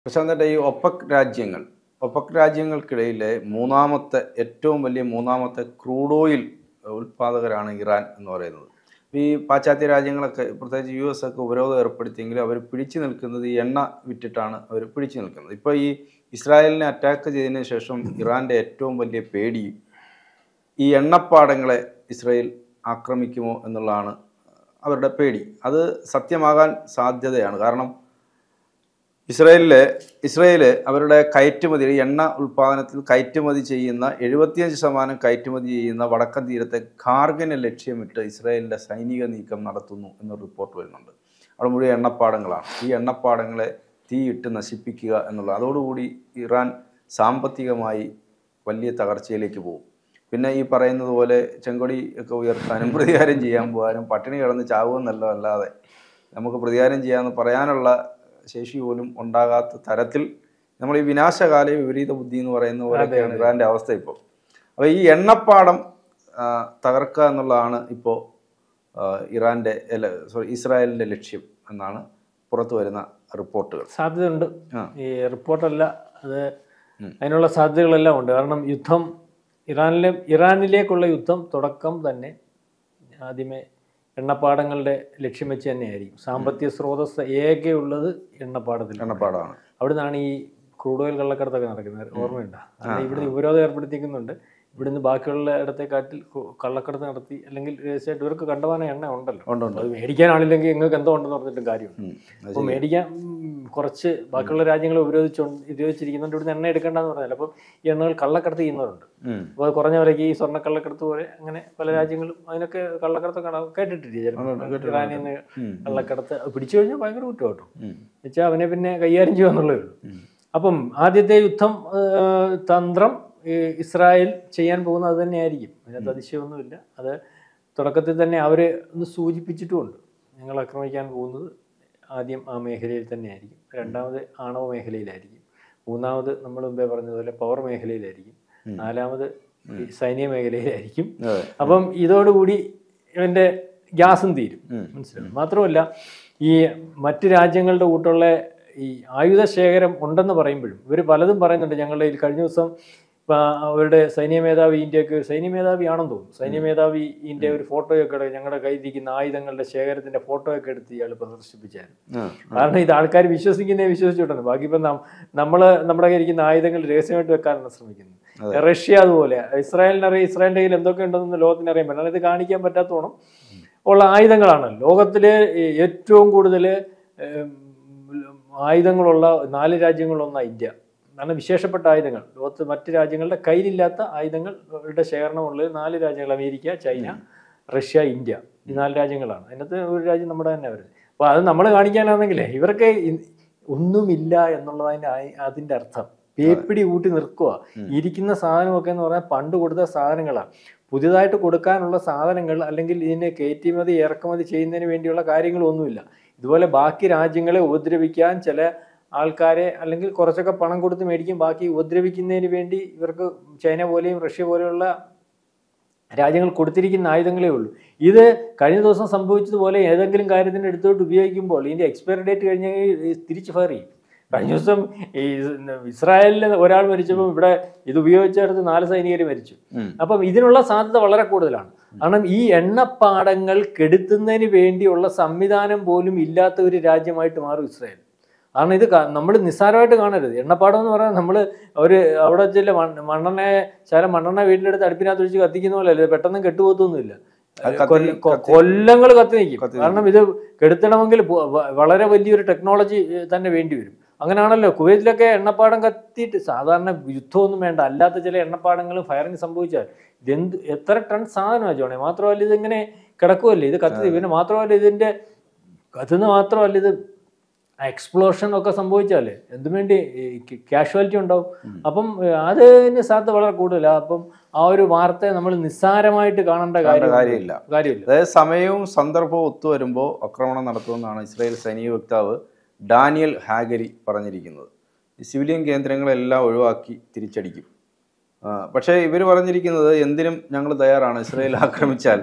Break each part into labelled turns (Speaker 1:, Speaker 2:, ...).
Speaker 1: പ്രശാന്തൻ്റെ ഈ ഒപ്പക് രാജ്യങ്ങൾ ഒപ്പക് രാജ്യങ്ങൾക്കിടയിലെ മൂന്നാമത്തെ ഏറ്റവും വലിയ മൂന്നാമത്തെ ക്രൂഡ് ഓയിൽ ഉൽപ്പാദകരാണ് ഇറാൻ എന്ന് പറയുന്നത് ഈ പാശ്ചാത്യ രാജ്യങ്ങളൊക്കെ പ്രത്യേകിച്ച് യു എസ് ഒക്കെ ഉപരോധം ഏർപ്പെടുത്തിയെങ്കിലും അവർ പിടിച്ചു നിൽക്കുന്നത് ഈ എണ്ണ വിറ്റിട്ടാണ് അവർ പിടിച്ചു നിൽക്കുന്നത് ഇപ്പോൾ ഈ ഇസ്രായേലിനെ അറ്റാക്ക് ചെയ്തതിന് ശേഷം ഇറാൻ്റെ ഏറ്റവും വലിയ പേടി ഈ എണ്ണപ്പാടങ്ങളെ ഇസ്രായേൽ ആക്രമിക്കുമോ എന്നുള്ളതാണ് അവരുടെ പേടി അത് സത്യമാകാൻ സാധ്യതയാണ് കാരണം ഇസ്രായേലിലെ ഇസ്രായേൽ അവരുടെ കയറ്റുമതി എണ്ണ ഉൽപ്പാദനത്തിൽ കയറ്റുമതി ചെയ്യുന്ന എഴുപത്തിയഞ്ച് ശതമാനം കയറ്റുമതി ചെയ്യുന്ന വടക്കൻ തീരത്തെ ഖാർഗിനെ ലക്ഷ്യമിട്ട് ഇസ്രായേലിൻ്റെ സൈനിക നീക്കം നടത്തുന്നു എന്നൊരു റിപ്പോർട്ട് വരുന്നുണ്ട് അവിടെ മുഴുവൻ എണ്ണപ്പാടങ്ങളാണ് ഈ എണ്ണപ്പാടങ്ങളെ തീയിട്ട് നശിപ്പിക്കുക എന്നുള്ളത് അതോടുകൂടി ഇറാൻ സാമ്പത്തികമായി വലിയ തകർച്ചയിലേക്ക് പോകും പിന്നെ ഈ പറയുന്നത് പോലെ ചെങ്കൊടി ഒക്കെ ഉയർത്താനും പ്രതികാരം ചെയ്യാൻ പോകാനും പട്ടിണി കിടന്ന് ചാവുമെന്നല്ല അല്ലാതെ നമുക്ക് പ്രതികാരം ചെയ്യാമെന്ന് പറയാനുള്ള ശേഷി പോലും ഉണ്ടാകാത്ത തരത്തിൽ നമ്മൾ ഈ വിനാശകാല വിപരീത ബുദ്ധി എന്ന് പറയുന്ന പോലെയൊക്കെയാണ് ഇറാൻ്റെ അവസ്ഥ ഇപ്പോൾ അപ്പോൾ ഈ എണ്ണപ്പാടം ആ, തകർക്കുക എന്നുള്ളതാണ് ഇപ്പോൾ ഇറാൻ്റെ അല്ല സോറി ഇസ്രായേലിൻ്റെ ലക്ഷ്യം എന്നാണ് പുറത്തു വരുന്ന റിപ്പോർട്ടുകൾ
Speaker 2: സാധ്യതയുണ്ട്
Speaker 1: ആ.
Speaker 2: ഈ റിപ്പോർട്ടല്ല അത് അതിനുള്ള സാധ്യതകളെല്ലാം ഉണ്ട് കാരണം യുദ്ധം ഇറാനിലെ ഇറാനിലേക്കുള്ള യുദ്ധം തുടക്കം തന്നെ ആദ്യമേ എണ്ണപ്പാടങ്ങളുടെ ലക്ഷ്യം വെച്ച് തന്നെയായിരിക്കും സാമ്പത്തിക സ്രോതസ് ഏകെയുള്ളത് എണ്ണപ്പാടത്തിൽ
Speaker 1: എണ്ണപ്പാടമാണ്
Speaker 2: അവിടെ നിന്നാണ് ഈ ക്രൂഡ് ഓയിൽ കള്ളക്കടത്തൊക്കെ നടക്കുന്നത് ഓർമ്മയുണ്ടോ കാരണം ഇവിടുന്ന് ഉപരോധം ഏർപ്പെടുത്തിക്കുന്നുണ്ട് ഇവിടുന്ന് ബാക്കിയുള്ള ഇടത്തെക്കാട്ടിൽ കു- കള്ളക്കടത്ത് നടത്തി അല്ലെങ്കിൽ രഹസ്യമായിട്ട് ഇവർക്ക് കണ്ടമാനം എണ്ണ ഉണ്ടല്ലോ
Speaker 1: ഉണ്ട് ഉണ്ട്
Speaker 2: അത് മേടിക്കാൻ ആളില്ലെങ്കിൽ നിങ്ങൾക്ക് എന്തോ ഉണ്ടെന്ന് പറഞ്ഞിട്ടും കാര്യമുണ്ട്
Speaker 1: ഉം. അത്
Speaker 2: അപ്പോൾ മേടിക്കാൻ ഉം, കുറച്ച് ബാക്കിയുള്ള രാജ്യങ്ങൾ ഉപരോധിച്ചു ഉപയോഗിച്ചിരിക്കുന്നുണ്ട് ഇവിടുന്ന് എണ്ണ എടുക്കേണ്ടെന്ന് പറഞ്ഞാൽ അപ്പം ഈ എണ്ണകൾ കള്ളക്കടത്ത് ചെയ്യുന്നവരുണ്ട്
Speaker 1: ഉം.
Speaker 2: അപ്പോൾ അത് കുറഞ്ഞ വിലയ്ക്ക് ഈ സ്വർണ്ണ കള്ളക്കടത്ത് പോലെ അങ്ങനെ പല രാജ്യങ്ങളും അതിനൊക്കെ കള്ളക്കടത്ത് കാണാൻ കേട്ടിട്ടില്ലേ ചിലപ്പോൾ ഇറാനിൽ നിന്ന്
Speaker 1: ഉം.
Speaker 2: കള്ളക്കടത്ത് അത് പിടിച്ചു കഴിഞ്ഞാൽ ഭയങ്കര കുറ്റം കേട്ടോ
Speaker 1: ഉം.
Speaker 2: വെച്ചാൽ അവനെ പിന്നെ കൈകാര്യം ചെയ്യുക ഉള്ളൂ അപ്പം ആദ്യത്തെ യുദ്ധം ആ, തന്ത്രം ഈ ഇസ്രായേൽ ചെയ്യാൻ പോകുന്നത് അത് തന്നെയായിരിക്കും അതിനകത്ത് അതിശയമൊന്നുമില്ല അത് തുടക്കത്തിൽ തന്നെ അവർ ഒന്ന് സൂചിപ്പിച്ചിട്ടുമുണ്ട് ഞങ്ങൾ ആക്രമിക്കാൻ പോകുന്നത് ആദ്യം ആ മേഖലയിൽ തന്നെയായിരിക്കും രണ്ടാമത് ആണവ മേഖലയിലായിരിക്കും മൂന്നാമത് നമ്മൾ മുമ്പേ പറഞ്ഞതുപോലെ പവർ മേഖലയിലായിരിക്കും നാലാമത് ഈ സൈനിക മേഖലയിലായിരിക്കും
Speaker 1: അതെ
Speaker 2: അപ്പം ഇതോടുകൂടി ഇവൻ്റെ ഗ്യാസും തീരും
Speaker 1: ഉം.
Speaker 2: മനസ്സിലായി മാത്രമല്ല ഈ മറ്റ് രാജ്യങ്ങളുടെ കൂട്ടുള്ള ഈ ആയുധ ശേഖരം ഉണ്ടെന്ന് പറയുമ്പോഴും ഇവർ പലതും പറയുന്നുണ്ട് ഞങ്ങളുടെ ഈ കഴിഞ്ഞ ദിവസം ഇപ്പം അവരുടെ സൈന്യ മേധാവി ഇന്ത്യക്ക് സൈന്യ മേധാവി ആണെന്ന് തോന്നുന്നു സൈന്യ മേധാവി ഇന്ത്യ ഒരു ഫോട്ടോയൊക്കെ എടുത്ത് ഞങ്ങളുടെ കയ്യിലിരിക്കുന്ന ആയുധങ്ങളുടെ ശേഖരത്തിന്റെ ഫോട്ടോയൊക്കെ എടുത്ത് ഇയാൾ പ്രദർശിപ്പിച്ചായിരുന്നു
Speaker 1: ആ.
Speaker 2: കാരണം ഇത് ആൾക്കാർ വിശ്വസിക്കുന്നേ വിശ്വസിച്ചിട്ടുണ്ട് ബാക്കി ഇപ്പം നമ്മൾ നമ്മുടെ കയ്യിരിക്കുന്ന ആയുധങ്ങൾ രഹസ്യമായിട്ട് വെക്കാനാണ് ശ്രമിക്കുന്നത് റഷ്യ അതുപോലെ ഇസ്രായേലിനറിയാം ഇസ്രായേലിൻ്റെ കയ്യിൽ എന്തൊക്കെ ഉണ്ടെന്ന് ലോകത്തിന് അറിയാൻ പറ്റില്ല ഇത് കാണിക്കാൻ പറ്റാത്തോണം ഉള്ള ആയുധങ്ങളാണ് ലോകത്തിലെ ഏറ്റവും കൂടുതൽ ആയുധങ്ങളുള്ള നാല് രാജ്യങ്ങളൊന്നാണ് ഇന്ത്യ കാരണം വിശേഷപ്പെട്ട ആയുധങ്ങൾ ലോകത്ത് മറ്റ് രാജ്യങ്ങളുടെ കയ്യിലില്ലാത്ത ആയുധങ്ങളുടെ ശേഖരണമുള്ളത് നാല് രാജ്യങ്ങൾ അമേരിക്ക ചൈന റഷ്യ ഇന്ത്യ ഈ നാല് രാജ്യങ്ങളാണ് അതിനകത്ത് ഒരു രാജ്യം നമ്മുടെ തന്നെ വരുന്നത് അപ്പോൾ അത് നമ്മൾ കാണിക്കാനാണെങ്കിലേ ഇവർക്ക് ഇ- ഒന്നുമില്ല എന്നുള്ളതിൻ്റെ ആയി- അതിൻ്റെ അർത്ഥം പേപ്പിടി കൂട്ടി നിൽക്കുക ഇരിക്കുന്ന സാധനമൊക്കെ എന്ന് പറഞ്ഞാൽ പണ്ട് കൊടുത്ത സാധനങ്ങളാണ് പുതിയതായിട്ട് കൊടുക്കാനുള്ള സാധനങ്ങൾ അല്ലെങ്കിൽ ഇതിനെ കയറ്റുമതി ഇറക്കുമതി ചെയ്യുന്നതിന് വേണ്ടിയുള്ള കാര്യങ്ങളൊന്നുമില്ല ഇതുപോലെ ബാക്കി രാജ്യങ്ങളെ ഉപദ്രവിക്കാൻ ചില ആൾക്കാരെ അല്ലെങ്കിൽ കുറച്ചൊക്കെ പണം കൊടുത്ത് മേടിക്കും ബാക്കി ഉപദ്രവിക്കുന്നതിന് വേണ്ടി ഇവർക്ക് ചൈന പോലെയും റഷ്യ പോലെയുള്ള രാജ്യങ്ങൾ കൊടുത്തിരിക്കുന്ന ആയുധങ്ങളേ ഉള്ളൂ ഇത് കഴിഞ്ഞ ദിവസം സംഭവിച്ചതുപോലെ ഏതെങ്കിലും കാര്യത്തിന് എടുത്തോട്ട് ഉപയോഗിക്കുമ്പോൾ ഇതിന്റെ എക്സ്പയറി ഡേറ്റ് കഴിഞ്ഞ് തിരിച്ച് ഫയർ ചെയ്യും കഴിഞ്ഞ ദിവസം ഈ ഇസ്രായേലിൽ ഒരാൾ മരിച്ചപ്പോൾ ഇവിടെ ഇത് ഉപയോഗിച്ചെടുത്ത് നാല് സൈനികർ മരിച്ചു
Speaker 1: ഉം.
Speaker 2: അപ്പം ഇതിനുള്ള സാധ്യത വളരെ കൂടുതലാണ് കാരണം ഈ എണ്ണപ്പാടങ്ങൾ കെടുത്തുന്നതിന് വേണ്ടിയുള്ള സംവിധാനം പോലും ഇല്ലാത്ത ഒരു രാജ്യമായിട്ട് മാറും ഇസ്രായേൽ കാരണം ഇത് നമ്മൾ നിസ്സാരമായിട്ട് കാണരുത് എണ്ണപ്പാടം എന്ന് പറഞ്ഞാൽ നമ്മൾ ഒരു അവിടെ ചില മണ്ണെണ്ണ ചില മണ്ണെണ്ണ വീട്ടിലെടുത്ത് അടുപ്പിനകത്ത് ഒഴിച്ച് കത്തിക്കുന്ന പോലെ അല്ല പെട്ടെന്ന് കെട്ടുപോത്തൊന്നുമില്ല
Speaker 1: അത് കത്തി-
Speaker 2: കൊല്ല- കൊ-
Speaker 1: കത്തി-
Speaker 2: കൊല്ലങ്ങൾ കത്തി നിൽക്കും
Speaker 1: കത്തി
Speaker 2: കാരണം ഇത് കെടുത്തണമെങ്കിൽ വ- വ- വളരെ വലിയൊരു ടെക്നോളജി ഏഹ്, തന്നെ വേണ്ടി വരും അങ്ങനെയാണല്ലോ കുവൈറ്റിലൊക്കെ എണ്ണപ്പാടം കത്തിയിട്ട് സാധാരണ യുദ്ധമൊന്നും വേണ്ട അല്ലാത്ത ചില എണ്ണപ്പാടങ്ങളും ഫയറിങ് സംഭവിച്ചാൽ ഇതെന്ത് എത്ര ടൺ സാധനമാണ് ജോണെ മാത്രമല്ല ഇതിങ്ങനെ കിടക്കുമല്ലേ ഇത് കത്തി പിന്നെ മാത്രമല്ല ഇതിന്റെ കത്തുന്ന മാത്രമല്ല ഇത് എക്സ്പ്ലോഷൻ ഒക്കെ സംഭവിച്ചാലേ എന്തും വേണ്ടി കാഷ്വാലിറ്റി ഉണ്ടാവും അപ്പം ഏഹ്, അതിന് സാധ്യത വളരെ കൂടുതലാണ് അപ്പം ആ ഒരു വാർത്തയെ നമ്മൾ നിസ്സാരമായിട്ട് കാണേണ്ട കാര്യം
Speaker 1: കാര്യമില്ല
Speaker 2: കാര്യമില്ല
Speaker 1: അതായത് സമയവും സന്ദർഭവും ഒത്തുവരുമ്പോൾ ആക്രമണം നടത്തുമെന്നാണ് ഇസ്രായേൽ സൈനിക വക്താവ് ഡാനിയൽ ഹാഗരി പറഞ്ഞിരിക്കുന്നത് ഈ സിവിലിയൻ കേന്ദ്രങ്ങളെല്ലാം ഒഴിവാക്കി തിരിച്ചടിക്കും ആ, പക്ഷേ ഇവർ പറഞ്ഞിരിക്കുന്നത് എന്തിനും ഞങ്ങൾ തയ്യാറാണ് ഇസ്രായേൽ ആക്രമിച്ചാൽ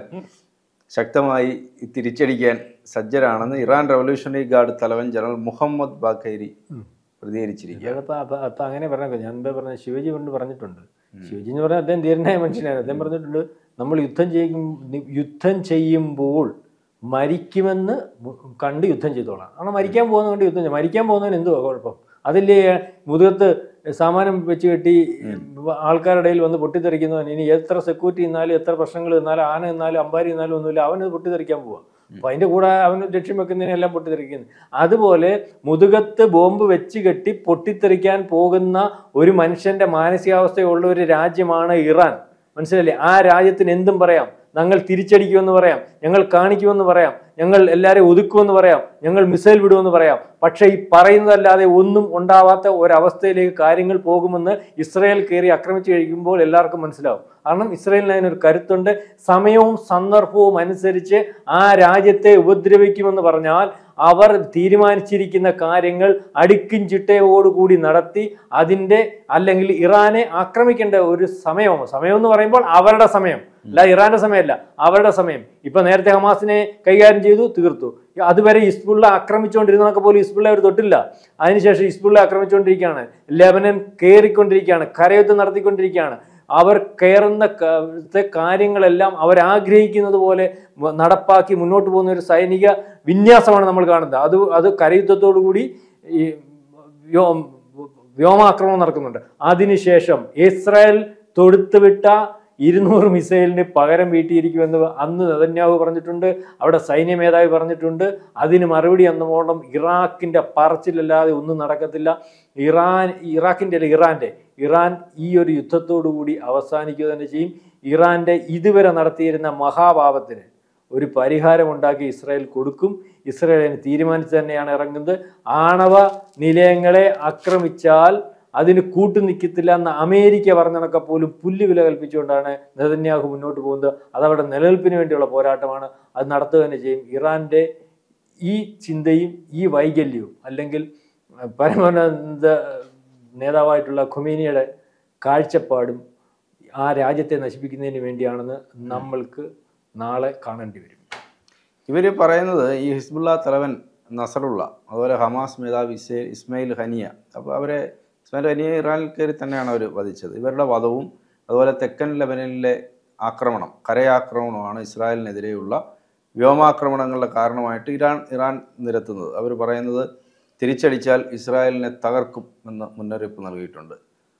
Speaker 1: ശക്തമായി തിരിച്ചടിക്കാൻ സജ്ജരാണെന്ന് ഇറാൻ റവല്യൂഷണറി ഗാർഡ് തലവൻ ജനറൽ മുഹമ്മദ് ബാഖൈരി പ്രതികരിച്ചിരിക്കുക
Speaker 2: അപ്പൊ അപ്പൊ അപ്പൊ അങ്ങനെ പറഞ്ഞ ഞാൻ എന്താ പറഞ്ഞ ശിവജി കൊണ്ട് പറഞ്ഞിട്ടുണ്ട് ശിവജി എന്ന് പറഞ്ഞാൽ അദ്ദേഹം ധീരനായ മനുഷ്യനാണ് അദ്ദേഹം പറഞ്ഞിട്ടുണ്ട് നമ്മൾ യുദ്ധം ചെയ്യും യുദ്ധം ചെയ്യുമ്പോൾ മരിക്കുമെന്ന് മു- കണ്ട് യുദ്ധം ചെയ്തോളാം കാരണം മരിക്കാൻ പോകുന്ന കണ്ട് യുദ്ധം ചെയ്യും മരിക്കാൻ പോകുന്നതിന് എന്തുവാ കുഴപ്പം അതില്ലേ മുതുകത്ത് സാമാനം വെച്ച് കെട്ടി ആൾക്കാരുടെ ഇടയിൽ വന്ന് പൊട്ടിത്തെറിക്കുന്നവൻ ഇനി എത്ര സെക്യൂരിറ്റി നിന്നാലും എത്ര പ്രശ്നങ്ങൾ നിന്നാലും ആന നിന്നാലും അമ്പാരി നിന്നാലും ഒന്നുമില്ല അവന് പൊട്ടിത്തെറിക്കാൻ പോവാ അപ്പൊ അതിന്റെ കൂടെ അവന് ലക്ഷ്യം വെക്കുന്നതിനെല്ലാം പൊട്ടിത്തെറിക്കുന്നത് അതുപോലെ മുതുകത്ത് ബോംബ് വെച്ച് കെട്ടി പൊട്ടിത്തെറിക്കാൻ പോകുന്ന ഒരു മനുഷ്യന്റെ മാനസികാവസ്ഥയുള്ള ഒരു രാജ്യമാണ് ഇറാൻ മനസ്സിലല്ലേ ആ രാജ്യത്തിന് എന്തും പറയാം ഞങ്ങൾ തിരിച്ചടിക്കുമെന്ന് പറയാം ഞങ്ങൾ കാണിക്കുമെന്ന് പറയാം ഞങ്ങൾ എല്ലാവരെയും ഒതുക്കുമെന്ന് പറയാം ഞങ്ങൾ മിസൈൽ വിടുമെന്ന് പറയാം പക്ഷേ ഈ പറയുന്നതല്ലാതെ ഒന്നും ഉണ്ടാവാത്ത ഒരവസ്ഥയിലേക്ക് കാര്യങ്ങൾ പോകുമെന്ന് ഇസ്രയേൽ കയറി ആക്രമിച്ചു കഴിക്കുമ്പോൾ എല്ലാവർക്കും മനസ്സിലാവും കാരണം ഇസ്രയേലിന് അതിനൊരു കരുത്തുണ്ട് സമയവും സന്ദർഭവും അനുസരിച്ച് ആ രാജ്യത്തെ ഉപദ്രവിക്കുമെന്ന് പറഞ്ഞാൽ അവർ തീരുമാനിച്ചിരിക്കുന്ന കാര്യങ്ങൾ അടുക്കും ചിട്ടയോടുകൂടി നടത്തി അതിൻ്റെ അല്ലെങ്കിൽ ഇറാനെ ആക്രമിക്കേണ്ട ഒരു സമയമാണ് സമയം എന്ന് പറയുമ്പോൾ അവരുടെ സമയം അല്ല ഇറാന്റെ സമയമല്ല അവരുടെ സമയം ഇപ്പൊ നേരത്തെ ഹമാസിനെ കൈകാര്യം ചെയ്തു തീർത്തു അതുവരെ ഇസ്ബുള്ള ആക്രമിച്ചുകൊണ്ടിരുന്നതൊക്കെ പോലും ഇസ്ബുള്ള അവർ തൊട്ടില്ല അതിനുശേഷം ഇസ്ബുള്ള ആക്രമിച്ചുകൊണ്ടിരിക്കുകയാണ് ലെബനൻ കയറിക്കൊണ്ടിരിക്കുകയാണ് കരയുദ്ധം നടത്തിക്കൊണ്ടിരിക്കുകയാണ് അവർ കയറുന്ന ക- കാര്യങ്ങളെല്ലാം അവർ ആഗ്രഹിക്കുന്നത് പോലെ വ- നടപ്പാക്കി മുന്നോട്ട് പോകുന്ന ഒരു സൈനിക വിന്യാസമാണ് നമ്മൾ കാണുന്നത് അത് അത് കരയുദ്ധത്തോടു കൂടി ഈ വ്യോ- വ്യോമാക്രമണം നടക്കുന്നുണ്ട് അതിനുശേഷം ഇസ്രായേൽ തൊടുത്തുവിട്ട ഇരുന്നൂറ് മിസൈലിന് പകരം വീട്ടിയിരിക്കുമെന്ന് അന്ന് നെതന്യാഹു പറഞ്ഞിട്ടുണ്ട് അവിടെ സൈന്യ മേധാവി പറഞ്ഞിട്ടുണ്ട് അതിന് മറുപടി എന്നോളം ഇറാഖിന്റെ പറച്ചിലല്ലാതെ ഒന്നും നടക്കത്തില്ല ഇറാൻ ഇറാഖിന്റെ അല്ല ഇറാന്റെ ഇറാൻ ഈ ഒരു യുദ്ധത്തോടു കൂടി അവസാനിക്കുക തന്നെ ചെയ്യും ഇറാന്റെ ഇതുവരെ നടത്തിയിരുന്ന മഹാപാപത്തിന് ഒരു പരിഹാരമുണ്ടാക്കി ഇസ്രായേൽ കൊടുക്കും ഇസ്രായേൽ അതിന് തീരുമാനിച്ച് തന്നെയാണ് ഇറങ്ങുന്നത് ആണവ നിലയങ്ങളെ ആക്രമിച്ചാൽ അതിന് കൂട്ടു നിൽക്കത്തില്ല എന്ന് അമേരിക്ക പറഞ്ഞതൊക്കെ പോലും പുല്ല് വില കൽപ്പിച്ചുകൊണ്ടാണ് നെതന്യാഹു മുന്നോട്ട് പോകുന്നത് അതവിടെ നിലനിൽപ്പിന് വേണ്ടിയുള്ള പോരാട്ടമാണ് അത് നടത്തുക തന്നെ ചെയ്യും ഇറാന്റെ ഈ ചിന്തയും ഈ വൈകല്യവും അല്ലെങ്കിൽ അഹ് പരമാനന്ദ നേതാവായിട്ടുള്ള ഖുമേനിയുടെ കാഴ്ചപ്പാടും ആ രാജ്യത്തെ നശിപ്പിക്കുന്നതിന് വേണ്ടിയാണെന്ന് നമ്മൾക്ക് നാളെ കാണേണ്ടി വരും
Speaker 1: ഇവർ പറയുന്നത് ഈ ഹിസ്ബുള്ള തലവൻ നസറുള്ള അതുപോലെ ഹമാസ് മേധാവി ഇസേ ഇസ്മയിൽ ഹനിയ അപ്പോൾ അവരെ ഇസ്മയിൽ ഹനിയ ഇറാനിൽ കയറി തന്നെയാണ് അവർ വധിച്ചത് ഇവരുടെ വധവും അതുപോലെ തെക്കൻ ലെബനനിലെ ആക്രമണം കരയാക്രമണമാണ് ഇസ്രായേലിനെതിരെയുള്ള വ്യോമാക്രമണങ്ങളുടെ കാരണമായിട്ട് ഇറാൻ ഇറാൻ നിരത്തുന്നത് അവർ പറയുന്നത് തിരിച്ചടിച്ചാൽ ഇസ്രായേലിനെ തകർക്കും എന്ന് മുന്നറിയിപ്പ് നൽകിയിട്ടുണ്ട്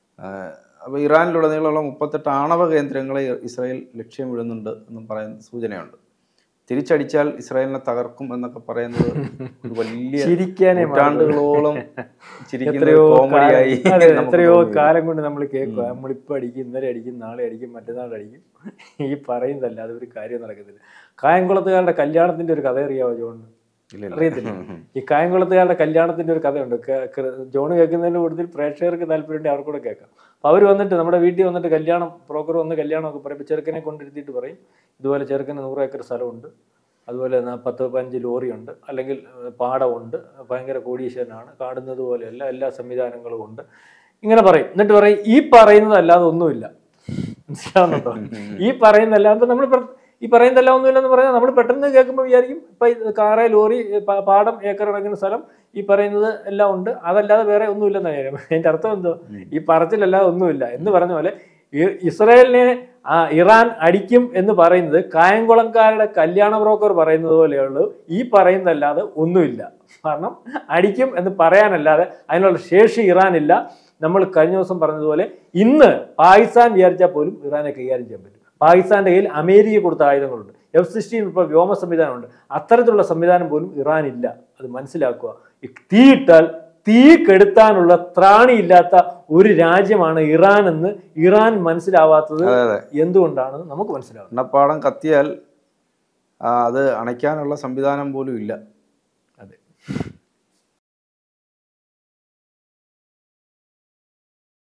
Speaker 1: അപ്പോൾ ഇറാനിലുടനീളമുള്ള മുപ്പത്തെട്ട് ആണവ കേന്ദ്രങ്ങളെ ഇസ്രായേൽ ലക്ഷ്യമിടുന്നുണ്ട് എന്നും പറയുന്ന സൂചനയുണ്ട് തിരിച്ചടിച്ചാൽ ഇസ്രായേലിനെ തകർക്കും എന്നൊക്കെ പറയുന്നത് ഒരു വലിയ
Speaker 2: ചിരിക്കാനേ
Speaker 1: നൂറ്റാണ്ടുകളോളം ചിരിക്കുന്ന
Speaker 2: എത്രയോ
Speaker 1: കോമഡിയായി
Speaker 2: കാലം- അതെ,
Speaker 1: നമുക്ക്
Speaker 2: എത്രയോ
Speaker 1: തോന്നി.
Speaker 2: കാലം കൊണ്ട് നമ്മൾ കേൾക്കുക നമ്മളിപ്പോൾ അടിക്കും ഇന്നലെ അടിക്കും നാളെ അടിക്കും മറ്റന്നാൾ അടിക്കും ഈ പറയുന്നതല്ല അതൊരു കാര്യം നടക്കത്തില്ല കായംകുളത്തുകാരുടെ കല്യാണത്തിന്റെ ഒരു കഥ അറിയാവോ ജോണിന്
Speaker 1: ഇല്ല, ഇല്ല.
Speaker 2: അറിയത്തില്ല ഈ കായംകുളത്തുകാരുടെ കല്യാണത്തിന്റെ ഒരു കഥയുണ്ട് കേ- കേ- ജോണ് കേൾക്കുന്നതിന്റെ കൂടുതൽ പ്രേക്ഷകർക്ക് താല്പര്യമുണ്ടെങ്കിൽ അവർക്ക് കൂടെ കേൾക്കാം അപ്പോൾ അവർ വന്നിട്ട് നമ്മുടെ വീട്ടിൽ വന്നിട്ട് കല്യാണം ബ്രോക്കർ വന്ന് കല്യാണമൊക്കെ പറയും ഇപ്പോൾ ചെറുക്കനെ കൊണ്ടിരുത്തിയിട്ട് പറയും ഇതുപോലെ ചെറുക്കന് നൂറ് ഏക്കർ സ്ഥലമുണ്ട് അതുപോലെ ന- പത്ത് പതിനഞ്ച് ലോറിയുണ്ട് അല്ലെങ്കിൽ ഏഹ്, പാടമുണ്ട് ഭയങ്കര കോടീശ്വരനാണ് കാണുന്നത് പോലെയല്ല എല്ലാ സംവിധാനങ്ങളും ഉണ്ട് ഇങ്ങനെ പറയും എന്നിട്ട് പറയും ഈ പറയുന്നതല്ലാതെ ഒന്നുമില്ല മനസ്സിലാവുന്നുണ്ടോ ഈ പറയുന്നതല്ലാതെ നമ്മൾ ഈ പറയുന്നതെല്ലാം ഒന്നുമില്ലെന്ന് പറഞ്ഞാൽ നമ്മൾ പെട്ടെന്ന് കേൾക്കുമ്പോൾ വിചാരിക്കും ഇപ്പം ഇത് കാറ് ലോറി പ- പാടം ഏക്കർ കണക്കിന് സ്ഥലം ഈ പറയുന്നത് എല്ലാം ഉണ്ട് അതല്ലാതെ വേറെ ഒന്നുമില്ലെന്ന് കാര്യം അതിൻ്റെ അർത്ഥം എന്തോ ഈ പറച്ചിലല്ലാതെ ഒന്നുമില്ല എന്ന് പറഞ്ഞ പോലെ ഇ- ഇസ്രായേലിനെ ആ, ഇറാൻ അടിക്കും എന്ന് പറയുന്നത് കായംകുളംകാരുടെ കല്യാണ ബ്രോക്കർ പറയുന്നത് പോലെയുള്ളൂ ഈ പറയുന്നതല്ലാതെ ഒന്നുമില്ല കാരണം അടിക്കും എന്ന് പറയാനല്ലാതെ അതിനുള്ള ശേഷി ഇറാനില്ല നമ്മൾ കഴിഞ്ഞ ദിവസം പറഞ്ഞതുപോലെ ഇന്ന് പാകിസ്ഥാൻ വിചാരിച്ചാൽ പോലും ഇറാനെ കൈകാര്യം ചെയ്യാൻ പറ്റും പാകിസ്ഥാന്റെ കയ്യിൽ അമേരിക്ക കൊടുത്ത ആയുധങ്ങളുണ്ട് എഫ് സിക്സ്റ്റീൻ ഇപ്പോൾ വ്യോമ സംവിധാനമുണ്ട് അത്തരത്തിലുള്ള സംവിധാനം പോലും ഇറാനില്ല അത് മനസ്സിലാക്കുക ഈ തീയിട്ടാൽ തീ കെടുത്താനുള്ള ത്രാണിയില്ലാത്ത ഒരു രാജ്യമാണ് ഇറാൻ എന്ന് ഇറാൻ മനസ്സിലാവാത്തത്
Speaker 1: അതെ അതെ
Speaker 2: എന്തുകൊണ്ടാണെന്ന് നമുക്ക് മനസ്സിലാവും
Speaker 1: എണ്ണപ്പാടം കത്തിയാൽ ആ, അത് അണയ്ക്കാനുള്ള സംവിധാനം പോലും ഇല്ല
Speaker 2: അതെ